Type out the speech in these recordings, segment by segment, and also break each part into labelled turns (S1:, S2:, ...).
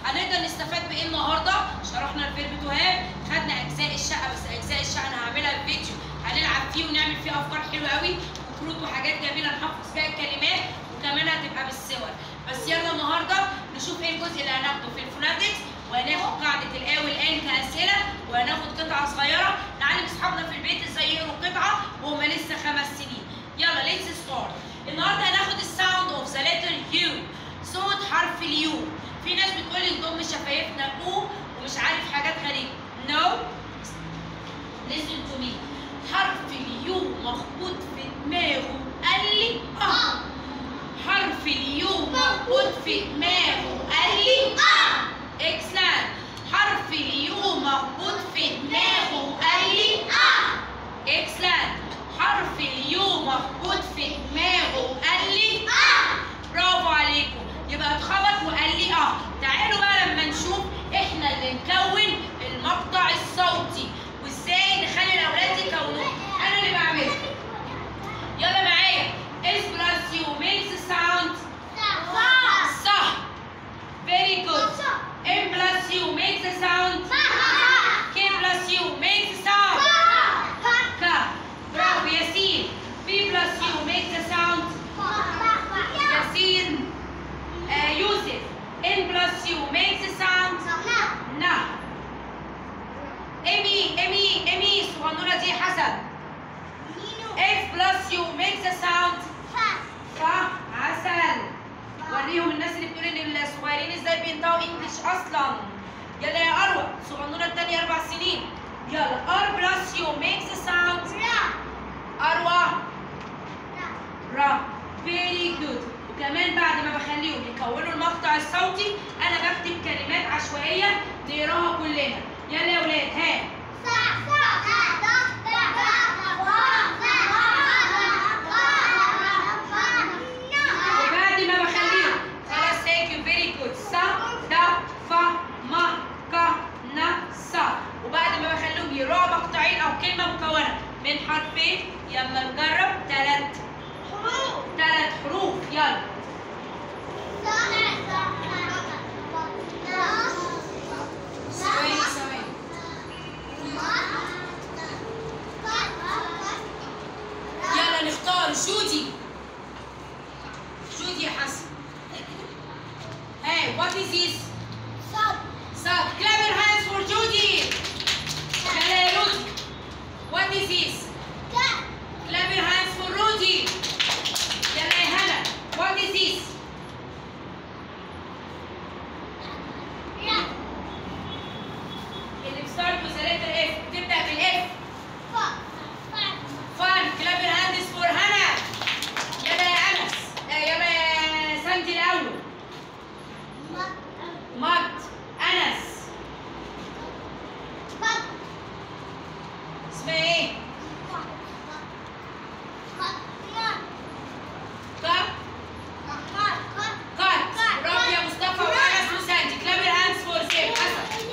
S1: هنقدر نستفاد بايه النهارده شرحنا الفيرب تو هاف خدنا اجزاء الشقه بس اجزاء الشقه انا هعملها في فيديو هنلعب فيه ونعمل فيه افكار حلوه قوي وكروت وحاجات جميله نحفظ فيها الكلمات وكمان هتبقى بالصور بس يلا النهارده نشوف ايه الجزء اللي هناخده في الفوناتكس وهناخد قاعده الا والان كاسئله وهناخد قطعه صغيره نعلم اصحابنا في البيت ازاي يقروا القطعه وهم لسه خمس سنين يلا ليتس ستارت النهارده هناخد الساوند اوف ذا ليتر يو صوت حرف اليو في ناس بتقول لي نضم شفايفنا او ومش عارف حاجات غريبه نو no. listen to me حرف اليو مخبوط في دماغه قال لي اه حرف اليو مخبوط في دماغه قال لي اه اكسلنت حرف اليو مخبوط في دماغه قال لي اه اكسلنت حرف اليو مخبوط في دماغه قال لي اه برافو عليكم يبقى اتخبط وقال لي اه تعالوا بقى لما نشوف احنا اللي نكون المقطع الصوتي وازاي نخلي الاولاد يكونوه انا اللي بعمله يلا معايا اس بلس يو ميكس ساوند صح فيري جود ام بلس يو ميكس ساوند كي بلس يو ميكس ساوند كا برافو ياسين بي بلس يو ميكس ساوند ياسين آه يوسف ان بلس يو ميكس ساوند نا امي امي امي الصغنونه دي حسب اف بلس يو ميكس ساوند صح عسل وريهم الناس اللي بتقول ان الصغيرين ازاي بينطقوا انجلش اصلا يلا يا اروى الصغنونه الثانيه اربع سنين يلا ار بلس يو ميكس ساوند اروى را فيري جود وكمان بعد ما بخليهم يكونوا المقطع الصوتي انا بكتب كلمات عشوائيه نقراها كلنا يلا يا ولاد ها وبعد ما بخليهم خلاص ثانك يو فيري جود صا دا فا ما كا نا صا وبعد ما بخليهم يقراوا مقطعين او كلمه مكونه من حرفين يلا نجرب ثلاث ثلاث حروف يلا ثواني ثواني يلا نختار جودي جودي يا حسن Hey, what is this? Sub. Clap your hands for Judy. يلا يا رودي. What is this? Clap your hands for Rudy. يلا يا هنا. What is this? اللي بستارت with the letter F. تبدأ بالإف. Fun. Clap your hands for هنا. يلا يا أنس. آه، يلا يا ساندي الأول. مات. أنس. اسمها إيه؟ كا كات. برافو يا مصطفى وأنس وساندي. Clap your hands for سيف حسن.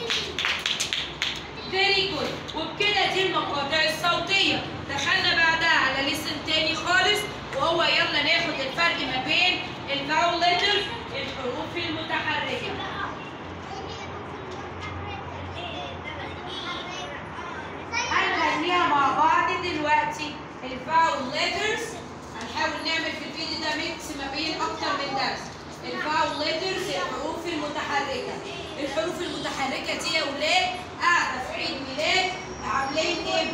S1: فيري جود وبكده دي المقاطع الصوتية دخلنا بعدها على ليسن تاني خالص وهو يلا ناخد الفرق ما بين الفاول ليترز الحروف المتحركة هنغنيها مع بعض دلوقتي الفاول ليترز هنحاول نعمل في الفيديو ده ميكس ما بين اكتر من درس الفاول ليترز الحروف المتحركة الحروف المتحركة دي يا ولاد قاعدة في عيد ميلاد عاملين ايه؟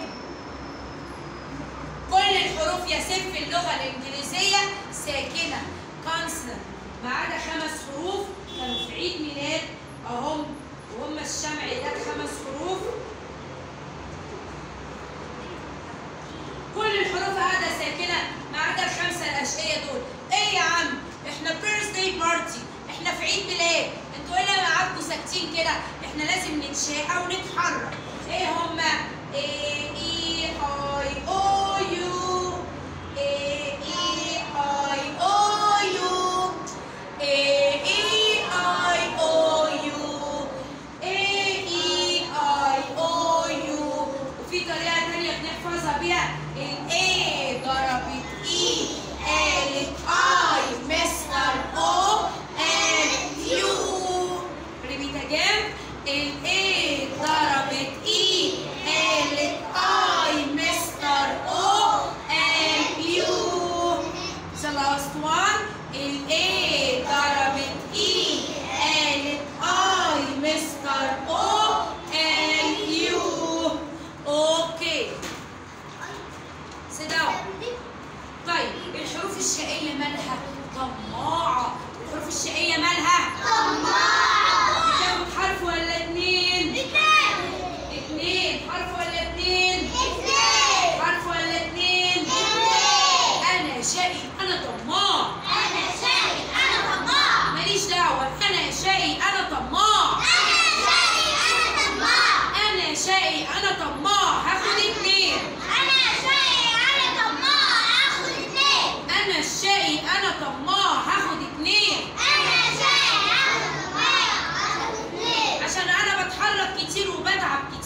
S1: كل الحروف يا ست في اللغة الإنجليزية ساكنة كونسونانت ما عدا خمس حروف كانوا في عيد ميلاد أهم وهم الشمع ده خمس حروف كل الحروف قاعدة ساكنة ما عدا الخمسة الأشقية دول إيه يا عم؟ إحنا بيرثداي بارتي إحنا في عيد ميلاد انتوا ايه اللي قعدتوا ساكتين كده؟ إحنا لازم نتشاقى ونتحرك إيه هما؟ إيه إي أي أو يو إيه إي أي أو يو إيه إي أي أو يو إيه إي أي أو يو وفي طريقة تانية بنحفظها بيها الإيه ضربت إي قالت أي مستر أو قالت يو ريبيت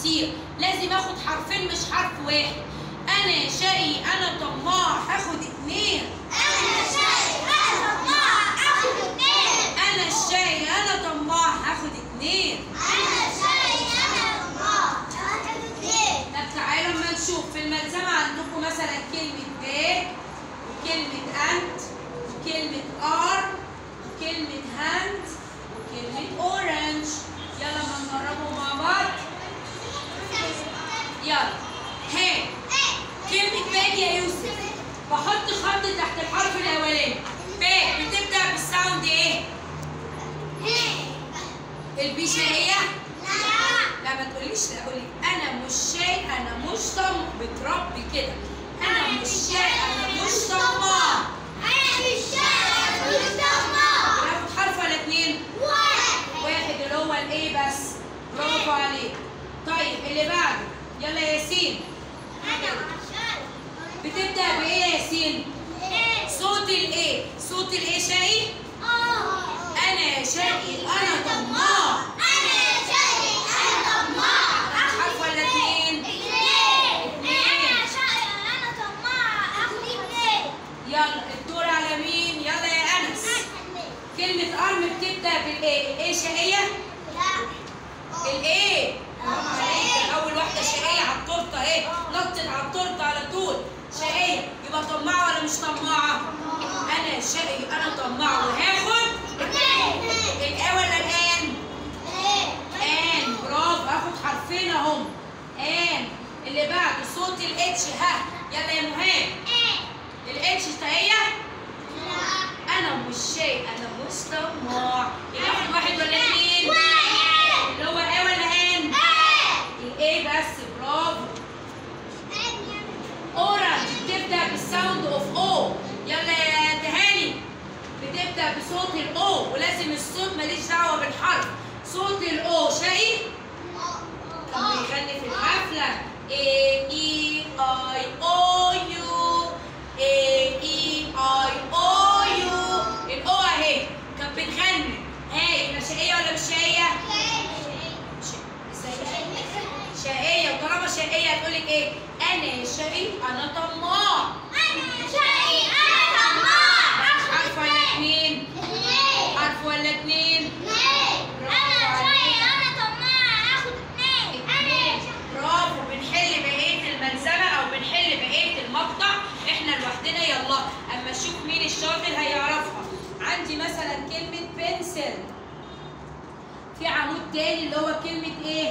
S1: كتير لازم اخد حرفين مش حرف واحد انا شقي انا طماع هاخد اتنين
S2: أنا شاي أنا طماع آخد اتنين
S1: انا الشقي انا طماع هاخد اتنين
S2: أنا شاي أنا طماع آخد اتنين
S1: طب تعالوا اما نشوف في الملزمة عندكم مثلا كلمة باك وكلمة انت وكلمة ار وكلمة هاند وكلمة اورنج يلا ما نجربهم مع بعض يلا ها كلمة باك يا يوسف بحط خط تحت الحرف الأولاني باك بتبدأ بالساوند ايه؟ البي شقية؟ لا ما تقوليش لا قولي أنا مش شاي أنا مش طم بتربي كده أنا مش شاي أنا مش طماع
S2: أنا مش شاي أنا مش طماع
S1: بناخد حرف ولا اتنين؟
S2: واحد
S1: واحد اللي هو الايه بس برافو عليك طيب اللي بعده يلا يا ياسين
S2: أنا عشان
S1: بتبدأ بإيه يا ياسين؟ صوت الايه؟ صوت الايه شقي؟ أنا شقي أنا طماع
S2: أنا شاي أنا طماع
S1: حرف ولا اتنين؟
S2: أنا شاي أنا طماع آخد اتنين
S1: يلا الدور على مين؟ يلا يا أنس كلمة أرم بتبدأ بالإيه؟ الإيه شقية؟ الإيه؟ برافو عليك أول واحدة شقية على التورتة إيه؟ نطت على التورتة على طول شقية يبقى طماعة ولا مش طماعة؟ أنا شقي أنا طماعة وهاخد الإيه ولا الآن؟ آن برافو هاخد حرفين أهم آن اللي بعده صوت الإتش ها يلا يا مهاب الإتش شقية؟ أنا مش شيء أنا مش طماع يبقى آخد واحد ولا اتنين؟ اللي هو إيه ولا آن؟ الإيه بس برافو اورنج بتبدا بالساوند اوف او يلا يا تهاني بتبدا بصوت الاو ولازم الصوت ماليش دعوه بالحرف صوت الاو شقي كان بيغني في الحفله A E I O U A E I O U الاو اهي كانت بتغني هاي يبقى شقيه ولا مش شقيه؟ ش- ازاي؟ شقيه وطالما شقيه هتقولك ايه؟ انا شقي انا طماع حرف ولا اتنين؟ حرف ولا اتنين؟ اتنين برافو بنحل بقيه الملزمه او بنحل بقيه المقطع احنا لوحدنا يلا اما اشوف مين الشاطر هيعرفها عندي مثلا كلمه بنسل في عمود تاني اللي هو كلمه ايه؟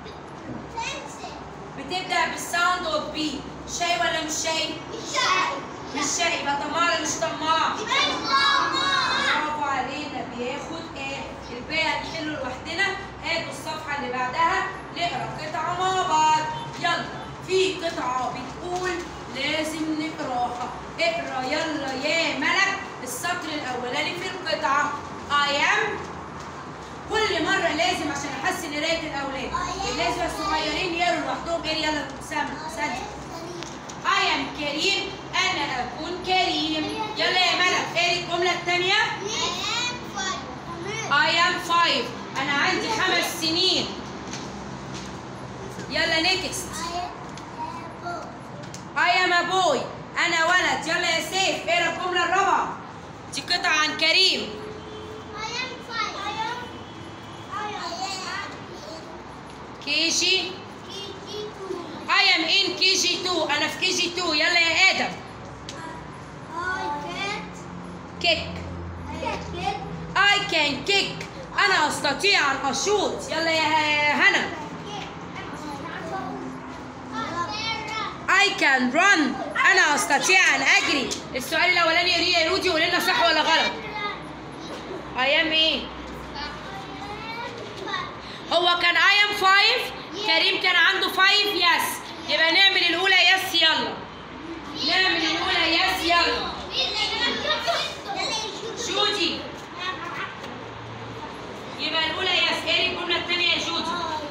S1: بتبدا بالساوند اوف بي شاي ولا مش شاي؟ مش شاي يبقى طماع ولا مش طماع؟ برافو علينا بياخد ايه الباقي هنحله لوحدنا هاتوا الصفحه اللي بعدها نقرا قطعه مع بعض يلا في قطعه بتقول لازم نقراها اقرا يلا يا ملك السطر الاولاني في القطعه I am كل مره لازم عشان احسن قرايه الاولاد لازم الصغيرين يقروا لوحدهم ايه يلا سامع سامع I am كريم انا اكون كريم يلا يا ملك اقري الجمله الثانيه I am five أنا عندي خمس سنين يلا نيكست I am a boy أنا ولد يلا يا سيف اقرا الجملة الرابعة دي قطعة عن كريم كيجي I am in كي جي 2 أنا في كي جي 2 يلا يا آدم كيك I can kick أنا أستطيع أن أشوط يلا يا هنا I can run أنا أستطيع أن أجري السؤال الأولاني يا ريا يا رودي قول لنا صح ولا غلط I am إيه هو كان I am five كريم كان عنده five يس يبقى نعمل الأولى يس يلا نعمل الأولى يس يلا جودي يبقى الأولى يس ايه الجملة الثانية يا جودي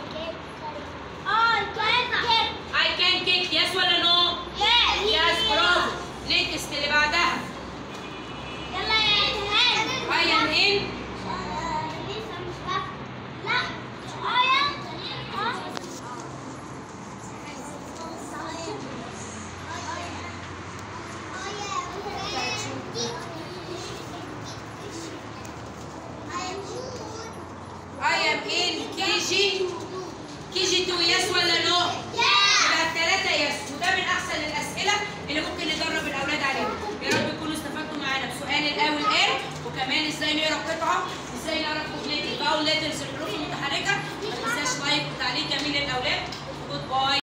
S1: I can kick يس ولا نو يس برافو نيكست اللي بعدها I am in ازاي نقرا قطعه ازاي نعرف اغنيه الفاول ليترز الحروف المتحركه ما تنساش لايك وتعليق جميل للاولاد جود باي